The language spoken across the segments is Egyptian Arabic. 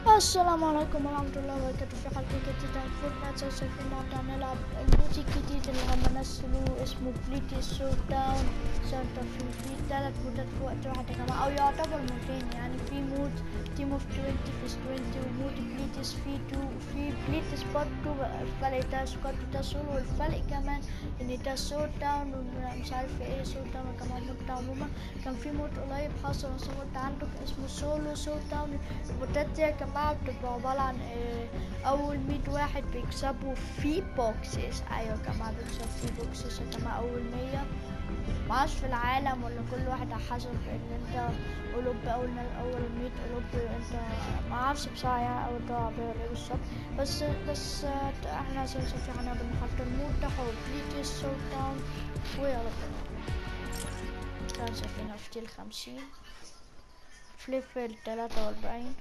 السلام عليكم ورحمة الله وبركاته في حلقة جديدة من فورتنايت سوف النهاردة هنلعب المود الجديد اللي هم نزلوه اسمه بليتي سو داون سنتر في في ثلاث مودات في وقت واحد يا جماعة أو يعتبر مودين يعني في مود تيم اوف 20 فيس 20 ومود بليتس في 2 وفي بليتس برضه الفرق ده سكواد ده سولو والفرق كمان ان ده سو داون ومش عارف ايه سو داون يا جماعة المود ده عموما كان في مود قريب حصل بس المود ده عندك اسمه سولو سو داون المودات دي يا جماعة بتبقى عبارة عن إيه أول مية واحد بيكسبوا في بوكسز أيوة يا جماعة بيكسبوا في بوكسز يا جماعة أول مية معرفش في العالم ولا كل واحد على حسب ان انت اوروبي اول اول 100 اوروبي انت معرفش بصراحة يعني اول دولة عربية ولا ايه بالظبط بس بس آه، احنا اساسا في حنا بنحط المود ده هو بليتي سو داون ويلا بينا كان شايفين فتيل خمسين فليفل تلاتة واربعين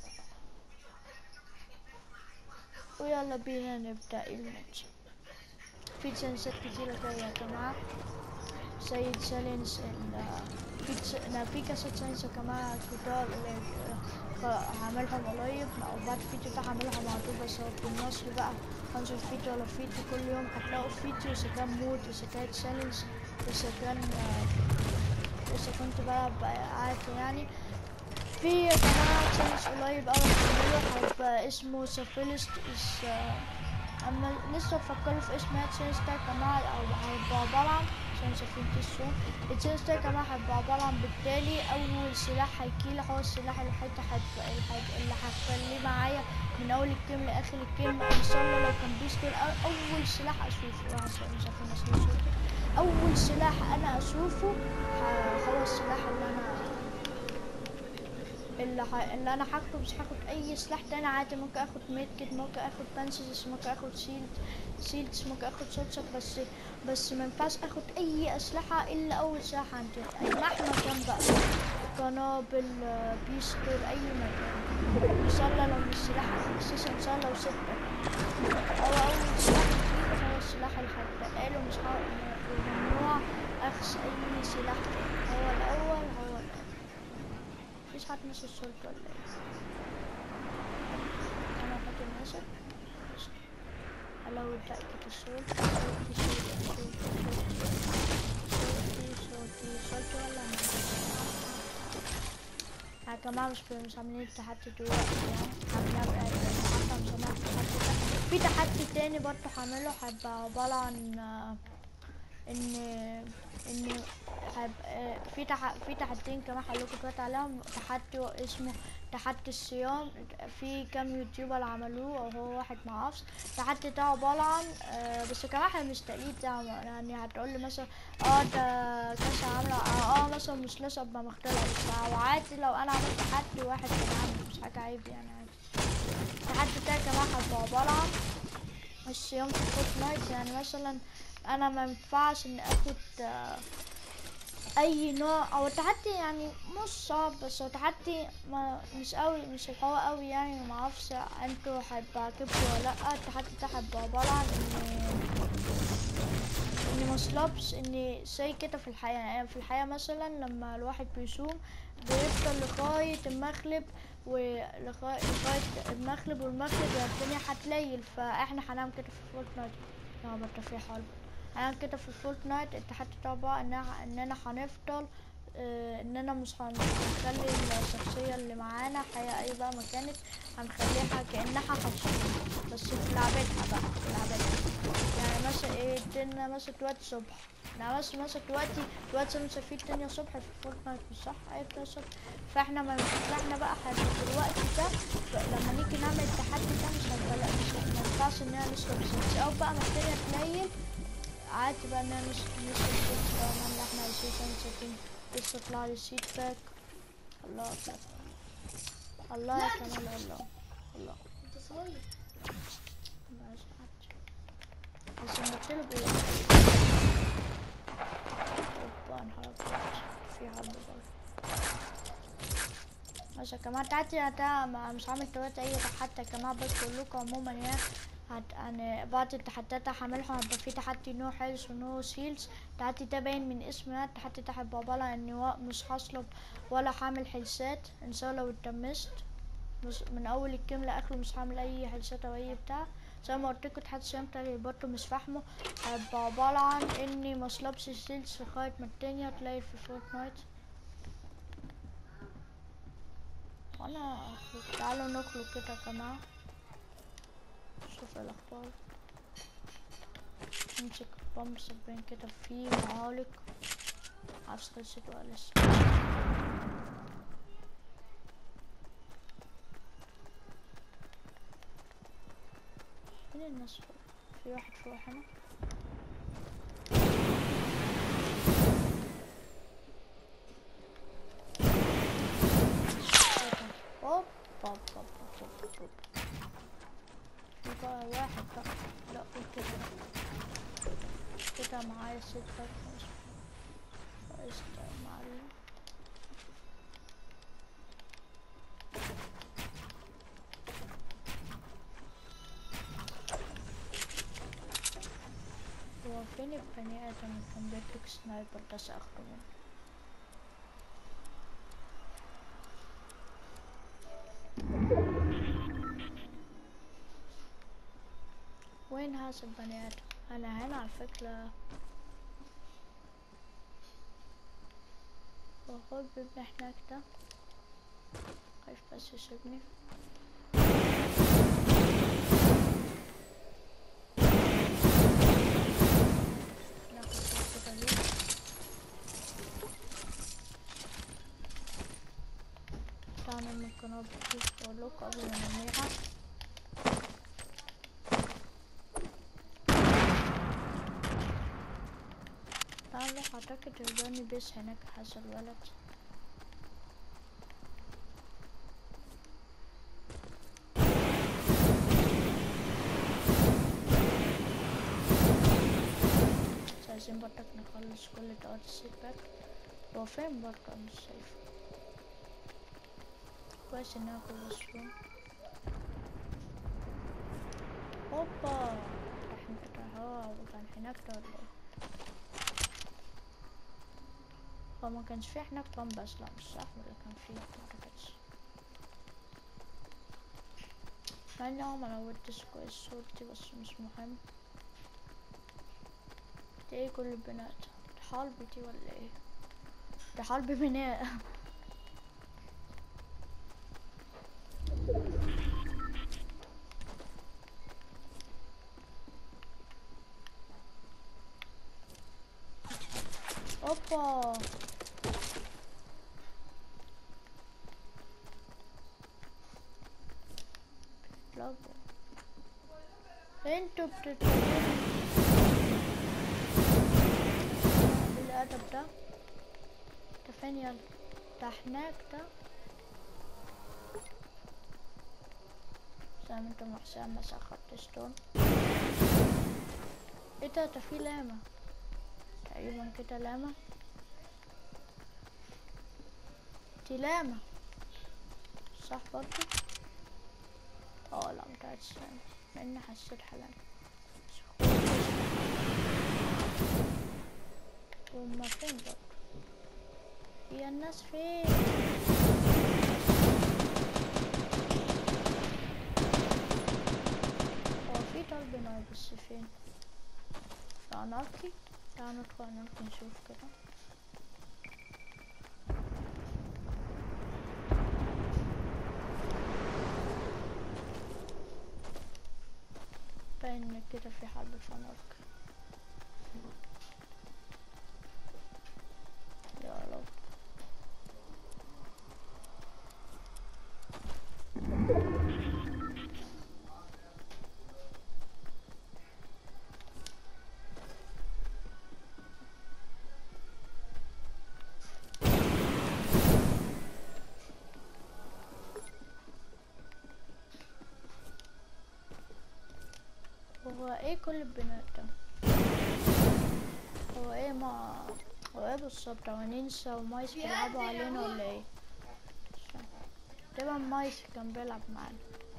ويلا بينا نبدأ الماتش في تشانسات كتيرة جاية يا جماعة زي تشالنج ال في تش- لا، في كذا تشالنج يا جماعة الكتار اللي ك- هعملهم قريب أو بعد الفيديو ده هعملهم على طول بس هو بالنصر بقى هنزل فيديو ولا فيديو كل يوم هتلاقوا فيديو إذا كان مود إذا كان تشالنج إذا كان آه، إذا كنت بقى بقى عارف يعني في يا جماعة تشالنج قريب أوي هنعمله هيبقى اسمه سفلست is أما لسه بفكروا في اسمها تشالنج ده يا جماعة أو هيبقى عبارة عن عشان شايفين الصوت التشالنج ده يا جماعة هيبقى عبارة عن بالتالي أول سلاح هيجيلي هو السلاح الوحيد هيبقى الحاج- اللي هخليه معايا من أول الجيم لآخر الجيم إن شاء الله لو كان بيستول أو- أول سلاح أشوفه عشان مش عارفين أسمع صوتي أول سلاح أنا أشوفه ه- هو السلاح اللي أنا اللي, ح... اللي انا هاخده مش هاخد اي سلاح تاني عادي ممكن اخد ميدكت ممكن اخد بانسز ممكن اخد سيلد سيلدز ممكن اخد شوتشك بس بس ما ينفعش اخد اي اسلحه الا اول سلاح عندي أي مهما كان بقى قنابل آه، بيستول اي مكان ان شاء الله لو مش سلاح اساسا ان شاء الله لو ستة هو اول سلاح جديد هو السلاح اللي هتبقى له مش ه- ممنوع اخذ اي سلاح تاني هو الاول هو الاول مفيش حد ماشي الشرطة ولا ايه انا فاكر ماشي لو تأكد الصوت صوتي صوتي صوتي صوتي صوتي صوتي ولا ما يا جماعة مش مش عاملين التحدي دلوقتي يعني عاملين حتى مش عاملين التحدي ده في تحدي تاني برضه هعمله هيبقى عبارة عن آه، ان ان هيبقى في تح... في تحديين كمان هقول لكم دلوقتي عليهم تحدي اسمه تحدي الصيام في كام يوتيوبر عملوه او هو واحد ما اعرفش التحدي ده عبارة عن آه بس كمان احنا مش تقليد ده يعني هتقول لي مثلا اه ده كذا عاملة اه, آه مثلا مش لسه ابقى مختلف او عادي لو انا عملت تحدي واحد كان عامل مش حاجة عيب يعني عادي التحدي ده كمان هيبقى عبارة عن الصيام في فورتنايت يعني مثلا انا ما ينفعش اني اخد آه، اي نوع او التحدي يعني مش صعب بس هو تحدي ما مش قوي مش القوي قوي يعني ما اعرفش انتوا هيبقى عاجبكم ولا لا التحدي ده هيبقى عبارة عن ان اني مصلبش اني زي كده في الحياة يعني في الحياة مثلا لما الواحد بيصوم بيفضل لغاية المغرب ولغاية لغاية المغرب والمغرب يعني الدنيا هتليل فاحنا هنعمل كده في فورتنايت يا بطل في حرب هنعمل كده في فورتنايت التحدي طبعا ان اننا هنفضل آه، اننا مش هن- هنخلي الشخصية اللي معانا حياة اي بقى ما كانت هنخليها كأنها هتصوم بس في لعبتها بقى في لعبتها يعني مثلا ايه الدنيا مثلا دلوقتي صبح يعني مثلا مثلا دلوقتي دلوقتي مثلا في الدنيا صبح في فورتنايت مش صح ايه بتاع الصبح فاحنا ما فاحنا بقى هنبقى في الوقت ده ف- لما نيجي نعمل التحدي ده مش هنبقى لا مش ما ينفعش اننا نشرب شمس او بقى ما الدنيا تليل عادي بقى اننا مش نشرب شمس او نعمل احنا عايزين شايفين لسه طلع لي شيت باك الله أكبر. الله يا كمال الله الله انت صغير ماشي حاج بس المقتل بيه اوبا انحرقت في حد برضه ماشي يا جماعة تعالي ده ما- مش عامل دلوقتي اي تحدي يا جماعة بس بقول لكم عموما يعني هت... يعني بعض التحديات اللي هعملها هيبقى في تحدي نو هيلث ونو سيلز التحدي ده باين من اسمه التحدي ده هيبقى عبارة عن اني وا- مش هصلب ولا هعمل حلسات ان شاء الله لو اتدمست مش من اول الجيم لاخره مش هعمل اي هلسات او اي بتاع زي ما قلت لكم تحت السلام بتاعي برضه مش فاهمه هيبقى عبارة عن اني مصلبش السيلز لغاية ما الدنيا تلاقي في فورتنايت وانا أخرج. تعالوا نخرج كده يا جماعة شوف الاخبار نمسك بامب صبين كده في معالق معرفش خلصت ولا لسه فين الناس فوق في واحد فوق هنا اوب اوب اوب اوب اوب في بقى واحد بقى لا قول كده كده معايا ستة فقشطة معايا هو فين البني آدم اللي كان بيكتك سنايبر ده سأخده منه وين هذا البني آدم؟ أنا هنا على فكرة وهو بيبني هناك ده خايف بس يسيبني ناخد كده ليه تعالى ممكن أقول لكم قبل ما نرميها تعالوا أعتقد البني بيس هناك هذا الولد بس عايزين برضك نخلص كل دوت السيت باك هو فين برضه مش شايفه كويس انها كل سبون هوبا راح نفتح هو كان هناك ده ولا ايه هو ما كانش فيه هناك بام بس لا مش صح ولا كان فيه متأكدش مع اني عمر ما وديش كويس صورتي بس مش مهم دي ايه كل البنات دي حرب دي ولا ايه دي حرب بناء اوبا لابو انتوا بتتكلموا بالادب ده ده فين يلا ده هناك ده زي ما انتم حسام بس اخدت ستون ايه ده ده في لاما تقريبا كده لاما دي لاما صح برضه اه لا متعرفش لاما لان حسيت حلم هما فين برضه هي الناس فين هو في طلب نار بس فين في اناركي تعالوا ندخل اناركي نشوف كده باين ان كده في حرب في اناركي يا رب هو ايه كل البنات ده هو ايه ما هو ايه بالظبط هو نينسا ومايس بيلعبوا علينا ولا ايه مش فاهم. تقريبا مايس كان بيلعب معانا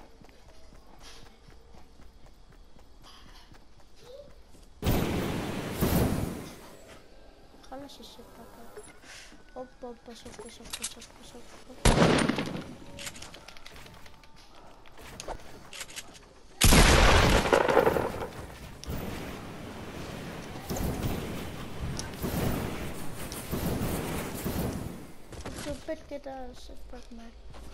خلص الستة كده هوبا هوبا صفر صفر صفر صفر كده ستك مات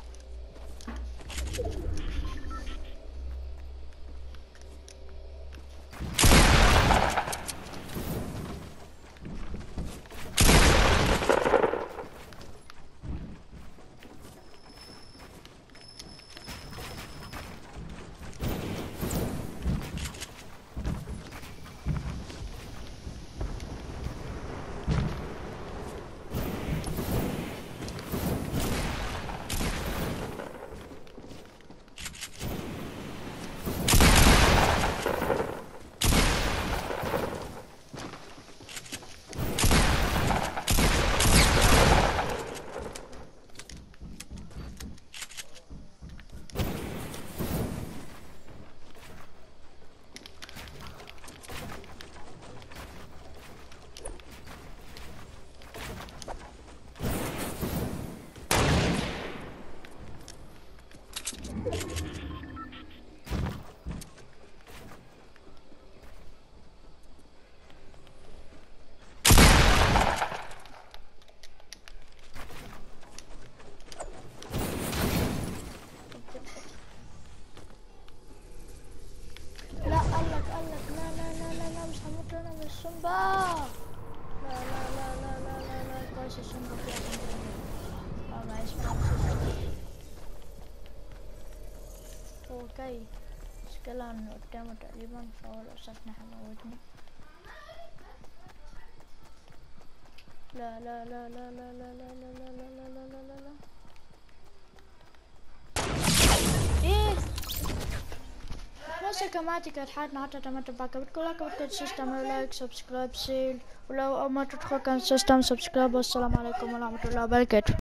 لا قالك قالك لا لا لا لا لا مش هموت انا من السنبا لا لا لا لا لا لا لا كويس السنبا فيها اه معيش اوكي مشكلة انه قدامه تقريبا فهو للأسف حموتني لا لا لا لا لا لا لا لا لا لا لا لا لا لا لا ايه بس يا جماعة كانت حياتنا حتى تمت باكا بتقول لك بتكون سيستم لايك سبسكرايب سيل ولو أول ما تدخل كان سيستم سبسكرايب والسلام عليكم ورحمة الله وبركاته